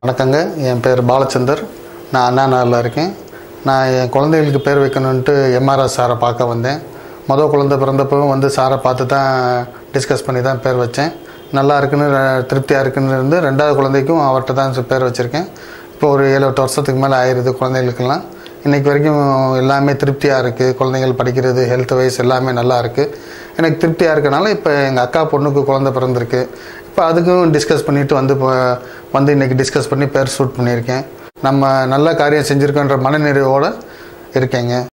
வணக்கங்க என் பேர் பாலச்சந்தர் நான் அண்ணா நகரில் இருக்கேன் நான் என் குழந்தைகளுக்கு பேர் வைக்கணுன்ட்டு எம்ஆர்எஸ் சாரை பார்க்க வந்தேன் மொதல் குழந்தை பிறந்தப்பவும் வந்து சாரை பார்த்து தான் டிஸ்கஸ் பண்ணி தான் பேர் வச்சேன் நல்லா இருக்குன்னு ர- திருப்தியாக இருக்குன்னு இருந்து ரெண்டாவது குழந்தைக்கும் அவர்கிட்ட தான் சு- பேர் வச்சுருக்கேன் இப்போ ஒரு ஏழு எட்டு வருஷத்துக்கு மேலே ஆயிடுது குழந்தைகளுக்கெல்லாம் இன்றைக்கி வரைக்கும் எல்லாமே திருப்தியாக இருக்குது குழந்தைகள் படிக்கிறது ஹெல்த் வைஸ் எல்லாமே நல்லா இருக்குது எனக்கு திருப்தியாக இருக்கனால இப்போ எங்கள் அக்கா பொண்ணுக்கு குழந்தை பிறந்திருக்கு இப்போ அதுக்கும் டிஸ்கஸ் பண்ணிட்டு வந்து இப்போ வந்து இன்றைக்கி டிஸ்கஸ் பண்ணி பேர் ஷூட் பண்ணியிருக்கேன் நம்ம நல்ல காரியம் செஞ்சுருக்கோன்ற மனநிறைவோடு இருக்கேங்க